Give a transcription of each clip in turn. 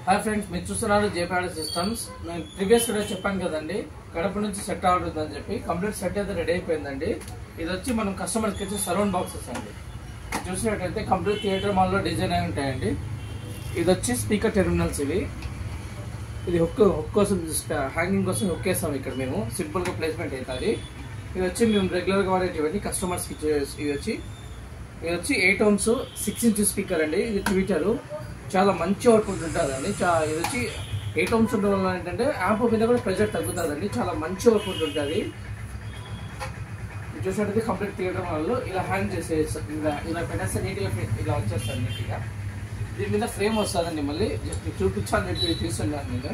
Hi friends మీరు చూస్తున్నారు Jepada systems నేను ప్రీవియస్ వీడియో చెప్పాను కదండి కడప నుంచి సెట్ ఆర్డర్ ఉందని చెప్పి కంప్లీట్ సెట్ అయితే రెడీ అయిపోయిందండి ఇది వచ్చి మనం కస్టమర్స్కి వచ్చి సరౌండ్ బాక్సెస్ అండి చూసినట్టయితే కంప్లీట్ థియేటర్ మాల్లో డిజైన్ అయి ఉంటాయండి ఇది వచ్చి స్పీకర్ టెర్మినల్స్ ఇవి ఇది హుక్ హుక్ కోసం హ్యాంగింగ్ కోసం హుక్ వేస్తాం ఇక్కడ మేము సింపుల్గా ప్లేస్మెంట్ అవుతుంది ఇది వచ్చి మేము రెగ్యులర్గా వాడేటివన్నీ కస్టమర్స్కి ఇచ్చే- ఇది వచ్చి ఇది వచ్చి eight ohms six inch speaker అండి ఇది ట్విటర్ చాలా మంచి అవుట్పుట్ ఉంటుందండి చా ఇది వచ్చి ఎయిట్ ఓమ్స్ ఉండడం వల్ల ఏంటంటే యాంప్ మీద కూడా ప్రెజర్ తగ్గుతుందండి చాలా మంచి అవుట్పుట్ ఉంటుంది ఇది చూసినట్టయితే కంప్లీట్ తీయడం వల్ల ఇలా హ్యాంగ్ చేసే ఇలా ఇలా పెట్టేస్తే నీట్గా ఫిట్ ఇలా వచ్చేస్తుంది నీట్గా దీని మీద ఫ్రేమ్ వస్తుందండి మళ్ళీ జస్ట్ మీకు చూపించాలని చెప్పి తీసుకున్నాను నేను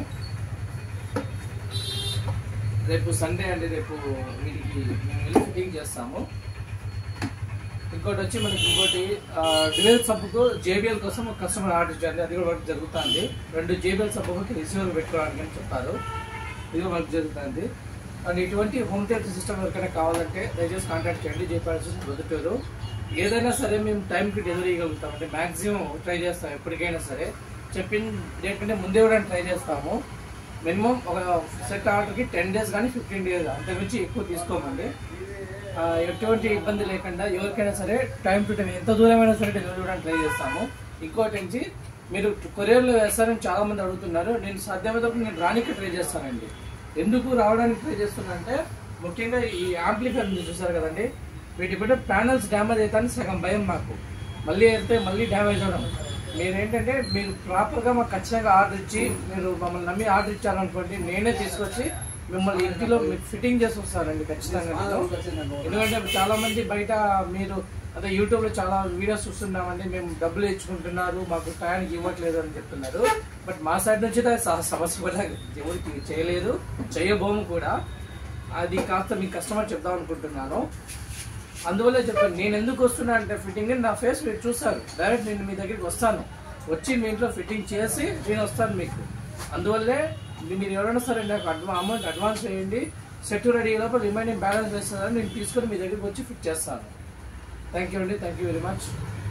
రేపు సండే అండి రేపు వీటికి మేము వెళ్ళి ఫిట్టింగ్ చేస్తాము ఇంకోటి వచ్చి మనకి ఇంకోటి డ్యూయల్ సబ్బుకు జేబిఎల్ కోసం ఒక కస్టమర్ ఆర్డర్ ఇచ్చారు అది కూడా వర్క్ జరుగుతుంది రెండు జేబిఎల్ సబ్బుకి రిసీవర్ పెట్టుకోవడానికి అని చెప్పారు ఇది కూడా వర్క్ జరుగుతుంది అండ్ ఇటువంటి హోమ్ థియేటర్ సిస్టమ్ ఎవరికైనా కావాలంటే దయచేసి కాంటాక్ట్ చేయండి జేపీఆర్ సిస్టమ్ ప్రొద్దుటూరు ఏదైనా సరే మేము టైంకి డెలివరీ ఇవ్వగలుగుతాం అంటే మాక్సిమం ట్రై చేస్తాం ఎప్పటికైనా సరే చెప్పిన డేట్ కంటే ముందే ఇవ్వడానికి ట్రై చేస్తాము మినిమం ఒక సెట్ ఆర్డర్కి టెన్ డేస్ కానీ ఫిఫ్టీన్ డేస్ అంతకుమించి ఎక్కువ తీసుకోమండి ఆ, ఎటువంటి ఇబ్బంది లేకుండా ఎవరికైనా సరే టైం టు టైం ఎంత దూరమైనా సరే డెలివరీ ఇవ్వడానికి ట్రై చేస్తాము ఇంకోటి నుంచి మీరు కొరియర్లో వేస్తారని చాలా మంది అడుగుతున్నారు నేను సాధ్యమైనప్పుడు నేను రానికి ట్రై చేస్తానండి ఎందుకు రావడానికి ట్రై చేస్తున్నానంటే ముఖ్యంగా ఈ యాంప్లిఫైర్ ఉంది చూసారు కదండి వీటి బిడ్డ ప్యానల్స్ డ్యామేజ్ అవుతాయని సగం భయం మాకు మళ్ళీ వెళ్తే మళ్ళీ డ్యామేజ్ అవడం మీరు ఏంటంటే మీరు ప్రాపర్గా మాకు ఖచ్చితంగా ఆర్డర్ ఇచ్చి మీరు మమ్మల్ని నమ్మి ఆర్డర్ ఇచ్చారనుకోండి నేనే తీసుకొచ్చి మిమ్మల్ని ఇంటిలో మీకు ఫిట్టింగ్ చేసి వస్తానండి ఖచ్చితంగా నేను. ఎందుకంటే చాలా మంది బయట మీరు అదే యూట్యూబ్లో చాలా వీడియోస్ చూస్తున్నామండి మేము డబ్బులు ఇచ్చుకుంటున్నారు మాకు టయానికి ఇవ్వట్లేదు అని చెప్తున్నారు బట్ మా సైడ్ నుంచి అయితే స- సమస్య కూడా ఎవరికి చేయలేదు చేయబోము కూడా అది కాస్త మీ కస్టమర్ చెప్దాం అనుకుంటున్నాను అందువల్లే చెప్పాను నేను ఎందుకు వస్తున్నా అంటే ఫిట్టింగ్ నా ఫేస్ మీరు చూస్తారు డైరెక్ట్ నేను మీ దగ్గరికి వస్తాను వచ్చి మీ ఇంట్లో ఫిట్టింగ్ చేసి నేను వస్తాను మీకు అందువల్లే మీ- మీరు ఎవరైనా సరే నాకు అడ్వా అమౌంట్ అడ్వాన్స్ వేయండి సెట్ రెడీ లోపల రిమైనింగ్ బ్యాలెన్స్ వేస్తారని నేను తీసుకొని మీ దగ్గరికి వచ్చి ఫిట్ చేస్తాను థ్యాంక్ యూ అండి థ్యాంక్ యూ వెరీ మచ్